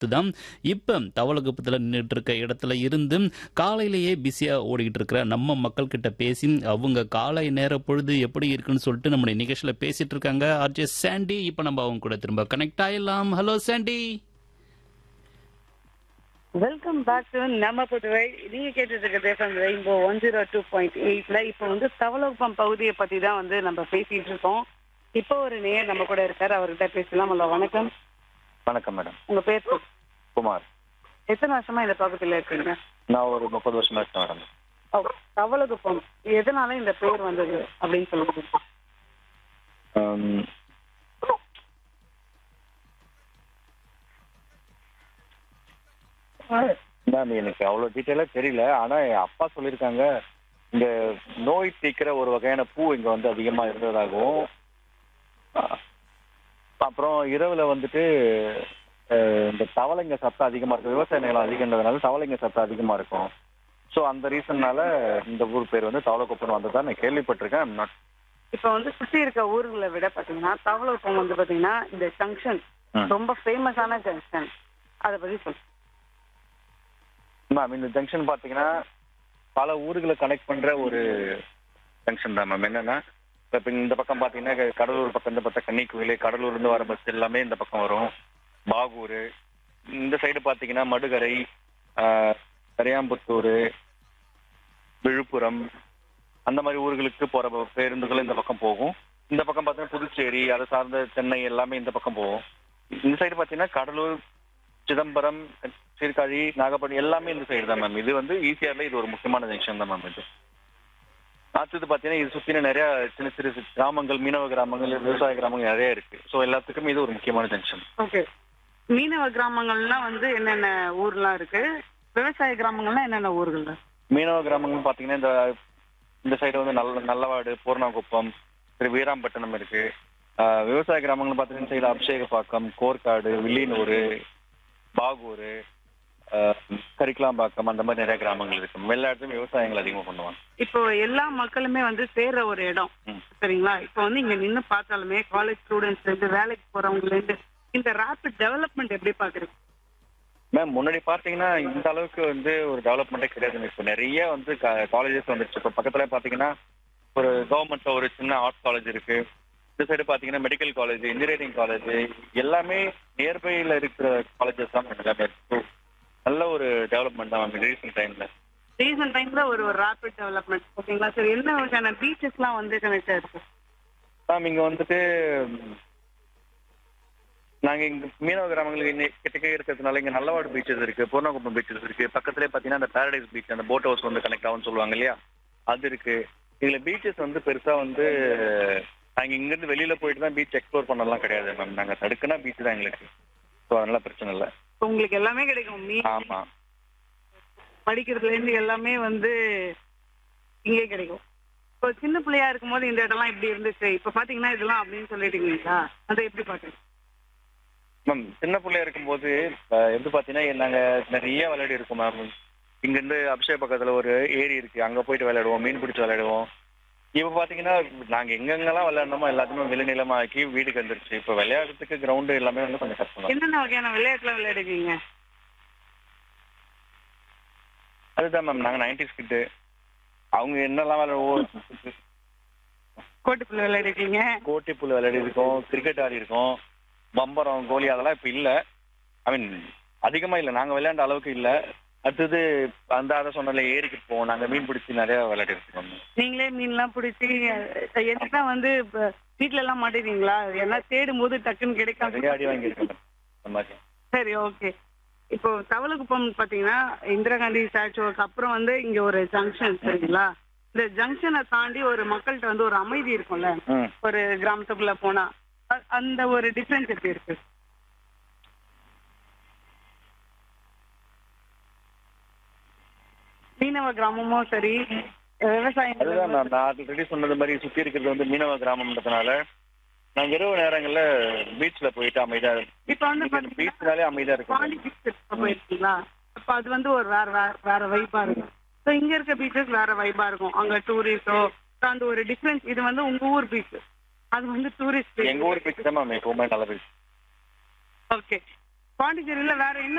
தான் இப்போ தவளகுப்பத்தில் நின்றுட்டு இருக்க இடத்துல இருந்து காலையிலேயே பிஸியாக ஓடிக்கிட்டு இருக்கிற நம்ம மக்கள் கிட்ட பேசி அவங்க காலை நேர பொழுது எப்படி இருக்குன்னு சொல்லிட்டு நம்முடைய நிகழ்ச்சியில் பேசிட்டு இருக்காங்க ஆர்ஜே சாண்டி இப்போ நம்ம அவங்க கூட திரும்ப கனெக்ட் ஆயிடலாம் hello Sandy welcome back to நம்ம புதுவை நீங்க கேட்டுட்டு இருக்க தேசம் rainbow one zero two point எயிட்ல இப்போ வந்து தவளகுப்பம் பகுதியை பத்தி தான் வந்து நம்ம பேசிட்டு இருக்கோம் இப்போ ஒரு நேயர் நம்ம கூட இருக்காரு அவர்கிட்ட பேசலாம் ஹலோ வணக்கம் வணக்கம் மேடம் உங்க பேர் சொல்~ குமார் எத்தனை வருஷமா இந்த பகுதியில் இருக்கீங்க நான் ஒரு முப்பது வருஷமா இருக்கேன் மேடம் ஓ, தவளகுப்பம் எதனால இந்த பேர் வந்தது அப்படின்னு சொல்லுங்க ஆம், மேம் எனக்கு அவ்வளோ டீட்டெயிலாக தெரியல ஆனால் என் அப்பா சொல்லியிருக்காங்க இந்த நோய் தீக்கிற ஒரு வகையான பூ இங்கே வந்து அதிகமாக இருந்ததாகவும் அ- அப்புறம் இரவில் வந்துட்டு அஹ், இந்த தவளைங்க சத்தம் அதிகமாக இருக்கும் விவசாய நிலம் அதிகன்றதுனால தவளைங்க சத்தம் அதிகமாக இருக்கும் ஸோ அந்த ரீசன்னால இந்த ஊர் பேர் வந்து தவளைக்குப்பம் வந்ததா நான் கேள்விப்பட்டிருக்கேன் I'm not இப்போ வந்து சுத்தி இருக்க ஊர்களை விட பாத்தீங்கன்னா தவளகுப்பம் வந்து பாத்தீங்கன்னா இந்த ஜங்ஷன் ம். ரொம்ப ஃபேமஸான ஜங்ஷன் அதை பத்தி சொல்லுங்க மேம் இந்த ஜங்ஷன் பார்த்தீங்கன்னா பல ஊர்களை கனெக்ட் பண்ற ஒரு ஜங்ஷன் தான் மேம் என்னன்னா இப்போ இந்த பக்கம் பார்த்தீங்கன்னா க- கடலூர் பக்கம் இந்த பக்கம் கன்னிக்குயில் கடலூர்ல இருந்து வர பஸ் எல்லாமே இந்த பக்கம் வரும் பாகூர் இந்த சைடு பார்த்தீங்கன்னா மடுகரை ஆஹ், கரியாம்புத்தூர் விழுப்புரம் அந்த மாதிரி ஊர்களுக்கு போற ப- பேருந்துகள் இந்த பக்கம் போகும் இந்த பக்கம் பார்த்தீங்கன்னா புதுச்சேரி அதை சார்ந்த சென்னை எல்லாமே இந்த பக்கம் போகும் இந்த சைடு பார்த்தீங்கன்னா கடலூர் சிதம்பரம் சீர்காழி நாகப்பட்டினம் எல்லாமே இந்த சைடு தான் மேம் இது வந்து ஈசிஆர்ல இது ஒரு முக்கியமான ஜங்ஷன் தான் மேம் இது அடுத்தது பார்த்தீங்கன்னா இது சுற்றின நிறைய சின்ன சிறு சிறு கிராமங்கள் மீனவ கிராமங்கள் விவசாய கிராமங்கள் நிறைய இருக்கு ஸோ எல்லாத்துக்கும் இது ஒரு முக்கியமான ஜங்ஷன் ஓகே மீனவ கிராமங்கள்லாம் வந்து என்னென்ன ஊர்லாம் இருக்கு விவசாய கிராமங்கள்லாம் என்னென்ன ஊர்கள் மீனவ கிராமங்கள் பார்த்தீங்கன்னா இந்த இந்த சைடு வந்து நல்ல நல்லவாடு பூர்ணாகுப்பம் திரு வீராம்பட்டினம் இருக்கு ஆஹ் விவசாய கிராமங்கள் பார்த்தீங்கன்னா இந்த சைடு அபிஷேகப்பாக்கம் கோர்க்காடு வில்லியனூர் பாகூர் ஆஹ் கரிக்கலாம்பாக்கம் அந்த மாதிரி நிறைய கிராமங்கள் இருக்கு எல்லா இடத்துலையும் விவசாயங்கள் அதிகமாக பண்ணுவாங்க இப்போ எல்லா மக்களுமே வந்து சேர்ற ஒரு இடம் ம். சரிங்களா இப்போ வந்து இங்க நின்னு பார்த்தாலுமே காலேஜ் ஸ்டூடெண்ட்ஸ்ல இருந்து வேலைக்கு போறவங்கல இருந்து இந்த ரேபிட் டெவலப்மெண்ட் எப்படி பாக்குறீங்க மேம் முன்னாடி பார்த்தீங்கன்னா இந்த அளவுக்கு வந்து ஒரு டெவலப்மெண்ட்டே கிடையாது இப்போ நிறைய வந்து காலேஜஸ் வந்துருச்சு இப்போ பக்கத்தில் பார்த்தீங்கன்னா ஒரு கவர்மெண்ட்ல ஒரு சின்ன ஆர்ட்ஸ் காலேஜ் இருக்கு இந்த சைடு பார்த்தீங்கன்னா மெடிக்கல் காலேஜ் இன்ஜினியரிங் காலேஜ் எல்லாமே நியர்பைல இருக்கிற காலேஜஸ் தான் எல்லாமே இருக்கு So, நல்ல ஒரு டெவலப்மெண்ட் தான் மேம் ரீசெண்ட் டைம்ல ரீசன்ட் டைம்ல ஒரு ஒரு ரேபிட் டெவலப்மெண்ட் ஓகேங்களா சரி என்ன வகையான பீச்சஸ்லாம் வந்து கனெக்ட் இருக்கு மேம் இங்க வந்துட்டு ம், நாங்க இங்க மீனவ கிராமங்களுக்கு இன்னி- கிட்டக்கே இருக்கிறதுனால இங்க நல்லவாடு பீச்சஸ் இருக்கு பூர்ணகுப்பம் பீச்சஸ் இருக்கு பக்கத்துலேயே பாத்தீங்கன்னா அந்த பாரடைஸ் பீச் அந்த போட் ஹவுஸ் வந்து கனெக்ட் ஆகும்னு சொல்லுவாங்க இல்லையா அது இருக்கு இதுல பீச்சஸ் வந்து பெருசா வந்து நாங்க இங்க இருந்து வெளியில போயிட்டு தான் பீச் எக்ஸ்ப்ளோர் பண்ணலாம் கிடையாது மேம் நாங்க தடுக்குனா பீச் தான் எங்களுக்கு ஸோ அதனால பிரச்சனை இல்லை இப்போ உங்களுக்கு எல்லாமே கிடைக்கும் மீன் ஆமா படிக்கிறதுல இருந்து எல்லாமே வந்து இங்கே கிடைக்கும் இப்போ சின்ன பிள்ளையா இருக்கும்போது இந்த இடம்லாம் இப்படி இருந்துச்சு இப்போ பாத்தீங்கன்னா இதெல்லாம் அப்படின்னு சொல்லிட்டீங்களா அதை எப்படி பாக்குறீங்க மேம் சின்ன பிள்ளையா இருக்கும்போது அஹ், எப்படி பார்த்தீங்கன்னா நாங்க நிறைய விளையாடி இருக்கோம் மேம் இங்கேருந்து அபிஷேக் பக்கத்துல ஒரு ஏரி இருக்கு அங்க போயிட்டு விளையாடுவோம் மீன் பிடிச்சி விளையாடுவோம் இப்போ பார்த்தீங்கன்னா நாங்க எங்கெங்கெல்லாம் விளையாடணுமோ எல்லாத்தையுமே விளைநிலமா ஆக்கி வீட்டுக்கு வந்துருச்சு இப்போ விளையாடுறதுக்கு கிரவுண்டு எல்லாமே வந்து கொஞ்சம் கஷ்டம் தான் என்னென்ன வகையான விளையாட்டுலாம் விளையாடுவீங்க அதுதான் மேம் நாங்க நைன்டிஸ் கிட்டு அவங்க என்னெல்லாம் விளையாடுவோம் கோட்டுக்குள்ள விளையாடுவீங்க கோட்டி புல் விளையாடி இருக்கோம் கிரிக்கெட் ஆடி இருக்கோம் பம்பரம் கோலி அதெல்லாம் இப்போ இல்லை ஐ மீன் அதிகமா இல்லை நாங்க விளையாண்ட அளவுக்கு இல்லை அடுத்தது அந்த அதை சொன்னால ஏரிக்கு போவோம் நாங்க மீன் பிடிச்சி நிறைய விளையாடி இருக்கோம் நீங்களே மீன்லாம் பிடிச்சி எதுனா வந்து இப்ப வீட்ல எல்லாம் மாட்டேறீங்களா ஏன்னா தேடும் போது டக்குன்னு நிறைய கிடைக்காது அடி வாங்கியிருக்கேன் அந்த மாதிரி சரி ஓகே இப்போ தவளகுப்பம் பாத்தீங்கன்னா இந்திரா காந்தி ஸ்டாச்சுவுக்கு அப்புறம் வந்து இங்க ஒரு ஜங்ஷன் சரிங்களா இந்த ஜங்ஷனை தாண்டி ஒரு மக்கள்கிட்ட வந்து ஒரு அமைதி இருக்கும்ல ம் ஒரு கிராமத்துக்குள்ள போனா அ- அந்த ஒரு டிஃபரன்ஸ் எப்படி இருக்கு மீனவ கிராமமும் சரி விவசாயம் அதுதான் நான் நான் ஆல்ரெடி சொன்னது மாதிரி சுத்தி இருக்கிறது வந்து மீனவ கிராமம்ன்றதுனால நாங்க இரவு நேரங்கள்ல பீச்ல போயிட்டு அமைதியா இப்ப வந்து பாத்தீங்கன்னா பீச்னாலே அமைதியா பாண்டி இருக்கும் பீச் போயிருக்கீங்களா அப்ப அது வந்து ஒரு வேற வேற வேற வைபா இருக்கும் ஸோ இங்க இருக்க பீச்சஸ் வேற வைபா இருக்கும் அங்க டூரிஸ்டோ அந்த ஒரு டிஃபரன்ஸ் இது வந்து உங்க ஊர் பீச் அது வந்து டூரிஸ்ட் எங்க ஊர் பீச் தான் மேம் எப்பவுமே நல்ல பீச் ஓகே பாண்டிச்சேரியில வேற என்ன